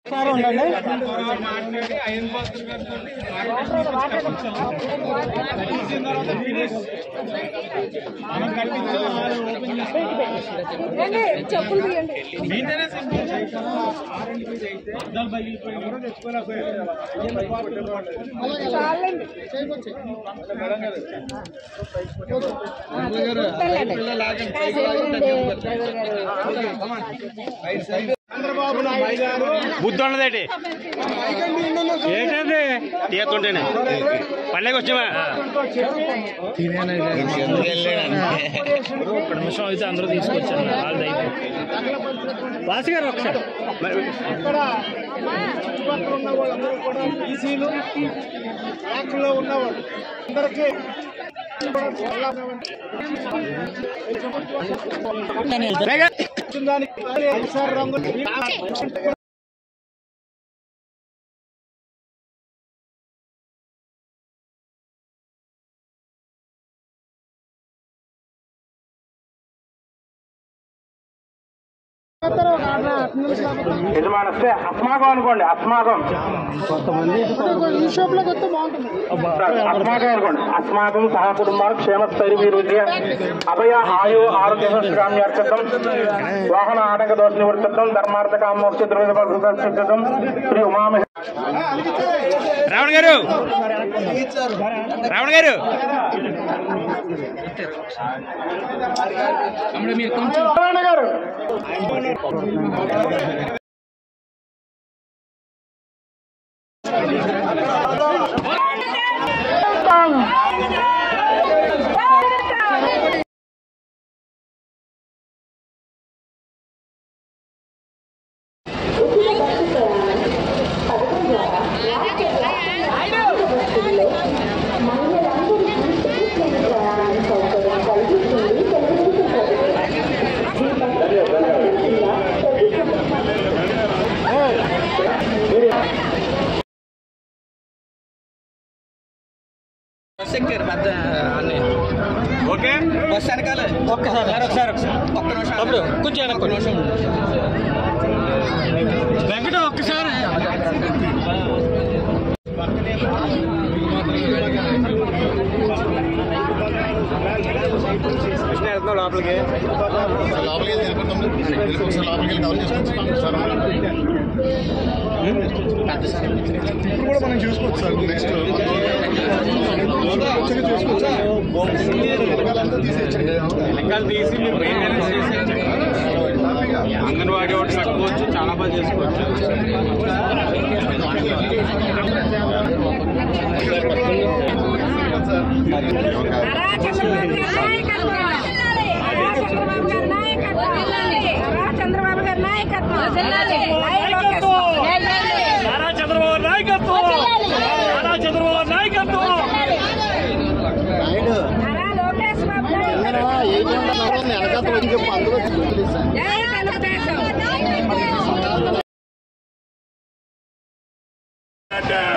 చెప్పులు తీయండి చాలండి బుద్ధున్నదేటి ఏంటది తీయతుంటేనే పండగ వచ్చామా ఒక నిమిషం అయితే అందరూ తీసుకొచ్చాను వాళ్ళది వాసు గారు ఒకసారి మరి ఇక్కడ చుట్టుపక్కల ఉన్న వాళ్ళందరూ కూడా బీసీలు బ్యాంకులో ఉన్నవాళ్ళు అందరికీ కూడా చాలా దానికి ఐదుసారి రంగులు యజమానస్తే అస్మాకం అనుకోండి అస్మాకం ఈ షాప్ లోకి వస్తే బాగుంటుంది అస్మాకం అనుకోండి అస్మాకం సహ కుటుంబాలు క్షేమస్థైర్య విరుద్ధ్య అభయ ఆయు ఆరోగ్య కామ్యార్థం వాహన ఆటంక దోష నివర్తిత్వం ధర్మార్థ కామోక్ష ద్రవ్యం శ్రీ ఉమామి రావణ గారు రావణ గారు నారాయణ గారు బస్ ఎక్కారు పెద్ద అన్నీ ఓకే బస్ వెనకాల ఒక్కసారి ఒకసారి ఒకసారి ఒక్క నిమిషం అప్పుడు కొంచెం వెనక్కి ఒక్క నిమిషం వెంకట ఒక్కసారి కృష్ణ వెళ్తున్నావు లోపలికి లోపలికి వెళ్ళి వెళ్ళిపోతాం వెళ్ళిపోతే లోపలికి వెళ్ళి కవర్ చేసుకోవచ్చు సార్ ఇప్పుడు కూడా మనం చూసుకోవచ్చు సార్ నెక్స్ట్ వెనకాలంతా తీసేయచ్చండి వెనకాల తీసి మీరు మెయింటెనెన్స్ చేసి అంగన్వాడీ ఒకటి కట్టుకోవచ్చు చాలా బాగా చేసుకోవచ్చు నారా చంద్రబాబు గారి నాయకత్వం నారా చంద్రబాబు గారి నాయకత్వం నారా చంద్రబాబు నాయకత్వం నారా లోకేష్ బాబు నాయకత్వం వెనకాల వచ్చి అందరూ జై తెలుగుదేశం